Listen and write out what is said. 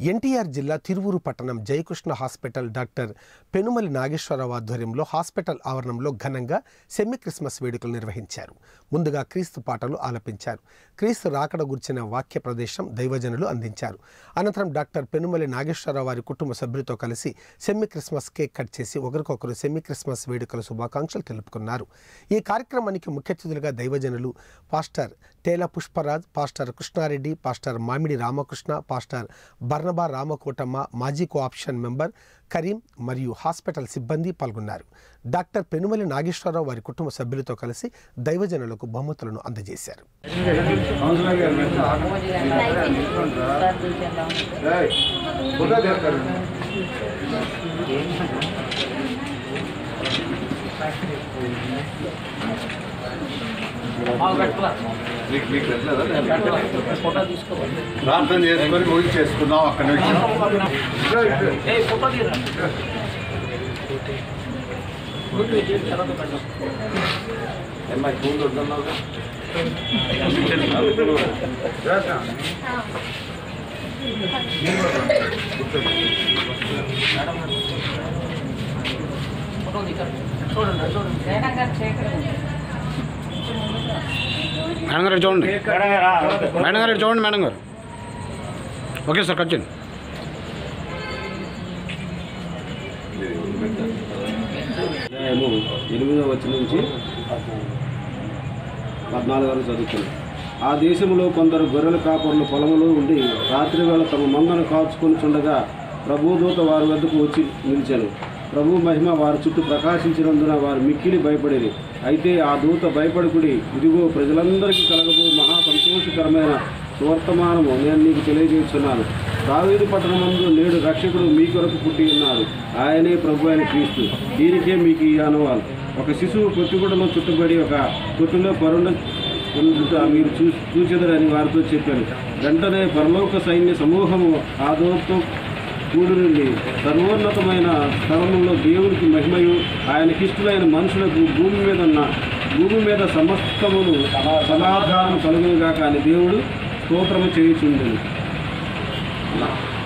ఎన్టీఆర్ జిల్లా తిరువూరు పట్టణం Jayakrishna hospital doctor Penumali Nageswara Rao ఆధ్వర్యంలో హాస్పిటల్ ఆవరణంలో ఘనంగా సెమీ క్రిస్మస్ వేడుకలు నిర్వహించారు ముందుగా క్రీస్తు పాటలు ఆలపించారు క్రీస్తు రాకడ గుర్చిన వాక్య ప్రదేశం దైవజనులు అందించారు అనంతరం డాక్టర్ పెనుమలి నాగేశ్వరరావు వారి కుటుంబ సభ్యులతో కలిసి సెమీ క్రిస్మస్ కేక్ కట్ చేసి ఒకరికొకరు సెమీ క్రిస్మస్ వేడుకల శుభాకాంక్షలు తెలుపుకున్నారు ఈ కార్యక్రమానికి ముఖ్య అతిథులుగా దైవజనులు pastor Tela Pushparaj pastor Krishna Reddy pastor Mamidi Ramakrishna pastor బర్నబా రామకోటమ్మ మాజీ కోఆప్షన్ మెంబర్ కరీం మరియు హాస్పిటల్ సిబ్బంది పాల్గొన్నారు డాక్టర్ పెనుమలి నాగేశ్వరరావు వారి కుటుంబ సభ్యులతో కలిసి దైవజనులకు బహుమతులను అందజేశారు ప్రార్థన చేసుకొని ఊరి చేసుకున్నాం అక్కడ నుంచి మేడం గారు ఇటు చూడండి మేడం గారు ఇటు చూడండి మేడం గారు ఓకే సార్ కట్ చేయండి అధ్యాయము ఎనిమిదవ వచ్చి నుంచి పద్నాలుగు వరకు చదువుతున్నాం ఆ దేశంలో కొందరు గొర్రెల కాపర్లు పొలములో ఉండి రాత్రి వేళ తమ మందను కాచుకొని చుండగా ప్రభుదూత వారి వద్దకు వచ్చి నిలిచాను ప్రభు మహిమ వారి చుట్టూ ప్రకాశించినందున వారు మిక్కిలి భయపడేది అయితే ఆ దూత భయపడుకుడి ఇదిగో ప్రజలందరికీ కలగబో మహా సంతోషకరమైన సువర్తమానము నేను నీకు తెలియజేస్తున్నాను దావీదు పట్టణమందు నేడు రక్షకుడు మీ కొరకు పుట్టి ఉన్నారు ఆయనే ప్రభు అయిన క్రీస్తు దీనికే మీకు ఈ అనువాలు ఒక శిశువు పొత్తిగుడలో చుట్టుబడి ఒక తొట్టులో పరుండ ఉండుట మీరు చూ చూచెదరని వారితో చెప్పాను వెంటనే పరలోక సైన్య సమూహము ఆ దూతతో కూడి నుండి సర్వోన్నతమైన స్థలంలో దేవునికి మహిమయు ఆయనకిష్టులైన మనుషులకు భూమి మీద ఉన్న భూమి మీద సమస్తమును సమాధానం కలుగునుగా కానీ దేవుడు స్తోత్రము చేయుచుండెను